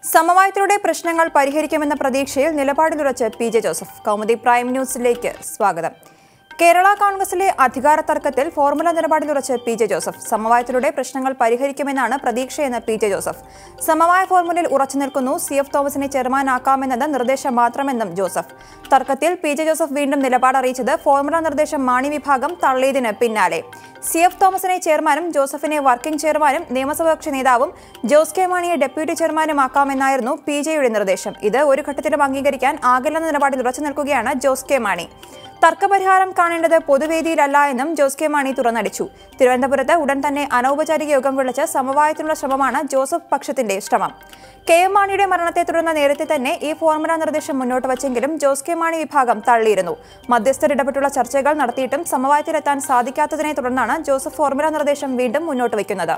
സമവായത്തിലൂടെ പ്രശ്നങ്ങൾ പരിഹരിക്കുമെന്ന പ്രതീക്ഷയിൽ നിലപാടിലുറച്ച് P J Joseph Kaumudi prime ന്യൂസിലേക്ക് സ്വാഗതം കേരള കോൺഗ്രസിലെ അധികാര തർക്കത്തിൽ ഫോർമുല നിലപാടിലുറച്ച് പി ജെ ജോസഫ് സമവായത്തിലൂടെ പ്രശ്നങ്ങൾ പരിഹരിക്കുമെന്നാണ് പ്രതീക്ഷയെന്ന് പി ജെ ജോസഫ് സമവായ ഫോർമുലയിൽ ഉറച്ചു നിൽക്കുന്നു സി എഫ് തോമസിനെ ചെയർമാനാക്കാമെന്നത് നിർദ്ദേശം മാത്രമെന്നും ജോസഫ് തർക്കത്തിൽ പി ജെ ജോസഫ് വീണ്ടും നിലപാട് അറിയിച്ചത് ഫോർമുല നിർദ്ദേശം മാണി വിഭാഗം തള്ളിയതിന് പിന്നാലെ സി എഫ് തോമസിനെ ചെയർമാനും ജോസഫിനെ വർക്കിംഗ് ചെയർമാനും നിയമസഭാകക്ഷി നേതാവും ജോസ് കെ മാണിയെ ഡെപ്യൂട്ടി ചെയർമാനുമാക്കാമെന്നായിരുന്നു പി ജെയുടെ നിർദ്ദേശം ഇത് ഒരു ഘട്ടത്തിലും അംഗീകരിക്കാൻ ആകില്ലെന്ന നിലപാടിൽ ഉറച്ചു നിൽക്കുകയാണ് ജോസ് കെ മാണി തർക്കപരിഹാരം കാണേണ്ടത് പൊതുവേദിയിലല്ല എന്നും ജോസ് കെ മാണി തുറന്നടിച്ചു തിരുവനന്തപുരത്ത് ഉടൻ തന്നെ അനൗപചാരിക യോഗം വിളിച്ച് സമവായത്തിനുള്ള ശ്രമമാണ് ജോസഫ് പക്ഷത്തിന്റെ ശ്രമം കെ എം മാണിയുടെ മരണത്തെ തുടർന്ന് നേരത്തെ തന്നെ ഈ ഫോർമുല നിർദ്ദേശം മുന്നോട്ട് വച്ചെങ്കിലും ജോസ് കെ മാണി വിഭാഗം തള്ളിയിരുന്നു മധ്യസ്ഥർ ഇടപെട്ടുള്ള ചർച്ചകൾ നടത്തിയിട്ടും സമവായത്തിലെത്താൻ സാധിക്കാത്തതിനെ തുടർന്നാണ് ജോസഫ് ഫോർമുല നിർദ്ദേശം വീണ്ടും മുന്നോട്ട് വയ്ക്കുന്നത്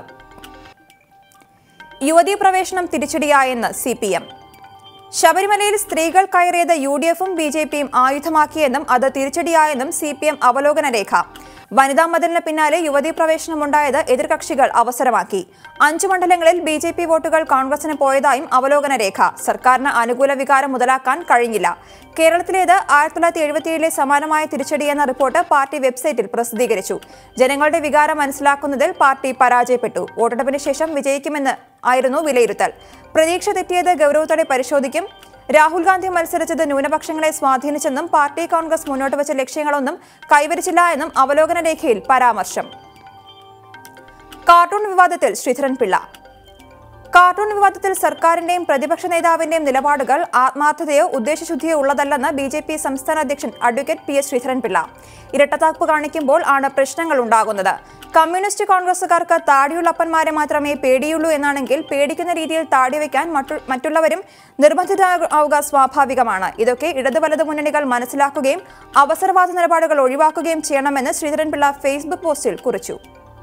യുവതീ പ്രവേശനം തിരിച്ചടിയായെന്ന് സി പി എം ശബരിമലയിൽ സ്ത്രീകൾ കയറിയത് യു ഡി എഫും ബി ജെ പിയും ആയുധമാക്കിയെന്നും അത് തിരിച്ചടിയായെന്നും സി പി എം അവലോകന രേഖ വനിതാ മതിലിന് പിന്നാലെ യുവതീ പ്രവേശനമുണ്ടായത് എതിർകക്ഷികൾ അവസരമാക്കി അഞ്ചു മണ്ഡലങ്ങളിൽ ബി ജെ പി വോട്ടുകൾ കോൺഗ്രസിന് പോയതായും അവലോകന രേഖ സർക്കാരിന് അനുകൂല വികാരം മുതലാക്കാൻ കഴിഞ്ഞില്ല കേരളത്തിലേത് ആയിരത്തി തൊള്ളായിരത്തി എഴുപത്തിയേഴിലെ സമാനമായ തിരിച്ചടിയെന്ന റിപ്പോർട്ട് പാർട്ടി വെബ്സൈറ്റിൽ പ്രസിദ്ധീകരിച്ചു ജനങ്ങളുടെ വികാരം മനസ്സിലാക്കുന്നതിൽ പാർട്ടി പരാജയപ്പെട്ടു വോട്ടെടുപ്പിന് ശേഷം വിജയിക്കുമെന്ന് ആയിരുന്നു വിലയിരുത്തൽ പ്രതീക്ഷ തെറ്റിയത് ഗൗരവത്തോടെ പരിശോധിക്കും രാഹുൽ ഗാന്ധി മത്സരിച്ചത് ന്യൂനപക്ഷങ്ങളെ സ്വാധീനിച്ചെന്നും പാർട്ടി കോൺഗ്രസ് മുന്നോട്ട് വെച്ച ലക്ഷ്യങ്ങളൊന്നും കൈവരിച്ചില്ല എന്നും അവലോകന രേഖയിൽ പരാമർശം കാർട്ടൂൺ വിവാദത്തിൽ ശ്രീധരൻപിള്ള കാർട്ടൂൺ വിവാദത്തിൽ സർക്കാരിന്റെയും പ്രതിപക്ഷ നേതാവിന്റെയും നിലപാടുകൾ ആത്മാർത്ഥതയോ ഉദ്ദേശശുദ്ധിയോ ഉള്ളതല്ലെന്ന് ബി ജെ പി സംസ്ഥാന അധ്യക്ഷൻ അഡ്വക്കേറ്റ് പി എസ് ശ്രീധരൻപിള്ള ഇരട്ടത്താപ്പ് കാണിക്കുമ്പോൾ ആണ് പ്രശ്നങ്ങൾ ഉണ്ടാകുന്നത് കമ്മ്യൂണിസ്റ്റ് കോൺഗ്രസുകാർക്ക് താടിയുള്ളപ്പന്മാരെ മാത്രമേ പേടിയുള്ളൂ എന്നാണെങ്കിൽ പേടിക്കുന്ന രീതിയിൽ താടി വയ്ക്കാൻ മറ്റു- മറ്റുള്ളവരും നിർബന്ധിതരാവുക സ്വാഭാവികമാണ് ഇതൊക്കെ ഇടതു വലതു മുന്നണികൾ മനസ്സിലാക്കുകയും അവസരവാദ നിലപാടുകൾ ഒഴിവാക്കുകയും ചെയ്യണമെന്ന് ശ്രീധരൻപിള്ള ഫേസ്ബുക്ക് പോസ്റ്റിൽ കുറിച്ചു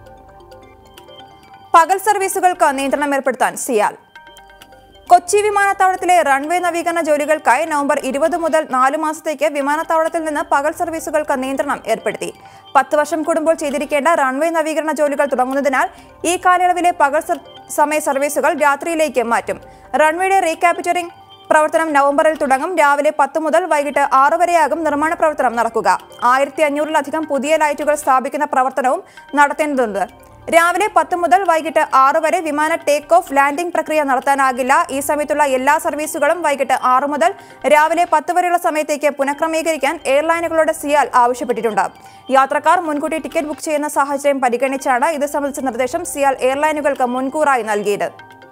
പകൽ സർവീസുകൾക്ക് നിയന്ത്രണം ഏർപ്പെടുത്താൻ സിയാൽ കൊച്ചി വിമാനത്താവളത്തിലെ റൺവേ നവീകരണ ജോലികൾക്കായി നവംബർ ഇരുപത് മുതൽ നാല് മാസത്തേക്ക് വിമാനത്താവളത്തിൽ നിന്ന് പകൽ സർവീസുകൾക്ക് നിയന്ത്രണം ഏർപ്പെടുത്തി പത്ത് വർഷം കൂടുമ്പോൾ ചെയ്തിരിക്കേണ്ട റൺവേ നവീകരണ ജോലികൾ തുടങ്ങുന്നതിനാൽ ഈ കാലയളവിലെ പകൽ സർ- സമയ സർവീസുകൾ രാത്രിയിലേക്ക് മാറ്റും റൺവേയുടെ റീക്യാപിറ്ററിംഗ് പ്രവർത്തനം നവംബറിൽ തുടങ്ങും രാവിലെ പത്ത് മുതൽ വൈകിട്ട് ആറ് വരെയാകും നിർമ്മാണ പ്രവർത്തനം നടക്കുക ആയിരത്തി അഞ്ഞൂറിലധികം പുതിയ ലൈറ്റുകൾ സ്ഥാപിക്കുന്ന പ്രവർത്തനവും നടത്തേണ്ടതുണ്ട് രാവിലെ പത്ത് മുതൽ വൈകിട്ട് ആറ് വരെ വിമാന ടേക്ക് ഓഫ് ലാൻഡിംഗ് പ്രക്രിയ നടത്താനാകില്ല ഈ സമയത്തുള്ള എല്ലാ സർവീസുകളും വൈകിട്ട് ആറ് മുതൽ രാവിലെ പത്ത് വരെയുള്ള സമയത്തേക്ക് പുനഃക്രമീകരിക്കാൻ എയർലൈനുകളോട് സിയാൽ ആവശ്യപ്പെട്ടിട്ടുണ്ട് യാത്രക്കാർ മുൻകൂട്ടി ടിക്കറ്റ് ബുക്ക് ചെയ്യുന്ന സാഹചര്യം പരിഗണിച്ചാണ് ഇത് സംബന്ധിച്ച നിർദ്ദേശം സിയാൽ എയർലൈനുകൾക്ക് മുൻകൂറായി നൽകിയത്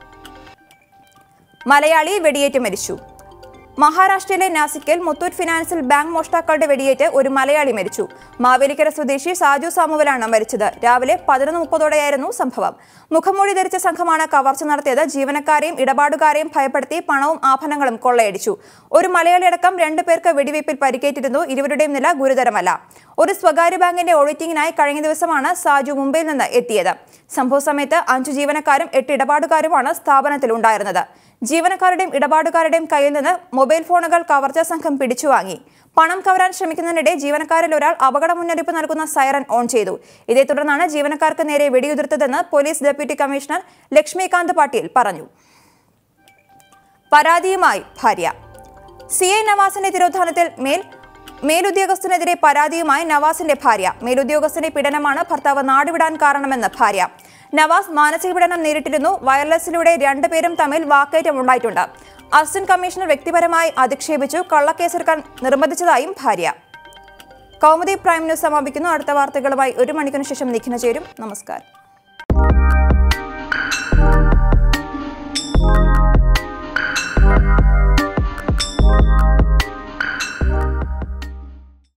മലയാളി വെടിയേറ്റ് മരിച്ചു മഹാരാഷ്ട്രയിലെ നാസിക്കിൽ മുത്തൂറ്റ് ഫിനാൻസിൽ ബാങ്ക് മോഷ്ടാക്കളുടെ വെടിയേറ്റ് ഒരു മലയാളി മരിച്ചു മാവേലിക്കര സ്വദേശി സാജു സാമുവലാണ് മരിച്ചത് രാവിലെ പതിനൊന്ന് മുപ്പതോടെയായിരുന്നു സംഭവം മുഖംമൂടി ധരിച്ച സംഘമാണ് കവർച്ച നടത്തിയത് ജീവനക്കാരെയും ഇടപാടുകാരെയും ഭയപ്പെടുത്തി പണവും ആഭരണങ്ങളും കൊള്ളയടിച്ചു ഒരു മലയാളി അടക്കം രണ്ടു പേർക്ക് വെടിവയ്പിൽ പരിക്കേറ്റിരുന്നു ഇരുവരുടെയും നില ഗുരുതരമല്ല ഒരു സ്വകാര്യ ബാങ്കിന്റെ ഓഡിറ്റിംഗിനായി കഴിഞ്ഞ ദിവസമാണ് സാജു മുംബൈയിൽ നിന്ന് എത്തിയത് സംഭവ സമയത്ത് അഞ്ചു ജീവനക്കാരും എട്ട് ഇടപാടുകാരുമാണ് സ്ഥാപനത്തിൽ ഉണ്ടായിരുന്നത് ജീവനക്കാരുടെയും ഇടപാടുകാരുടെയും കയ്യിൽ നിന്ന് മൊബൈൽ ഫോണുകൾ കവർച്ചാ സംഘം പിടിച്ചുവാങ്ങി പണം കവരാൻ ശ്രമിക്കുന്നതിനിടെ ജീവനക്കാരിൽ ഒരാൾ അപകട മുന്നറിയിപ്പ് നൽകുന്ന സൈറൻ ഓൺ ചെയ്തു ഇതേ തുടർന്നാണ് ജീവനക്കാർക്ക് നേരെ വെടിയുതിർത്തതെന്ന് police deputy commissioner Lakshmikant Patil പറഞ്ഞു പരാതിയുമായി ഭാര്യ സി ഐ നവാസിന്റെ തിരോധാനത്തിൽ മേൽ മേലുദ്യോഗസ്ഥനെതിരെ പരാതിയുമായി നവാസിന്റെ ഭാര്യ മേലുദ്യോഗസ്ഥന്റെ പീഡനമാണ് ഭർത്താവ് നാടുവിടാൻ കാരണമെന്ന് ഭാര്യ നവാസ് മാനസിക പീഡനം നേരിട്ടിരുന്നു വയർലെസ്സിലൂടെ രണ്ടുപേരും തമ്മിൽ വാക്കേറ്റം ഉണ്ടായിട്ടുണ്ട് അസിസ്റ്റന്റ് കമ്മീഷണർ വ്യക്തിപരമായി അധിക്ഷേപിച്ചു കള്ളക്കേസെടുക്കാൻ നിർബന്ധിച്ചതായും ഭാര്യ കൗമുദി പ്രൈം ന്യൂസ് സമാപിക്കുന്നു അടുത്ത വാർത്തകളുമായി ഒരു മണിക്കൂറിന് ശേഷം നിഖിന ചേരും നമസ്കാരം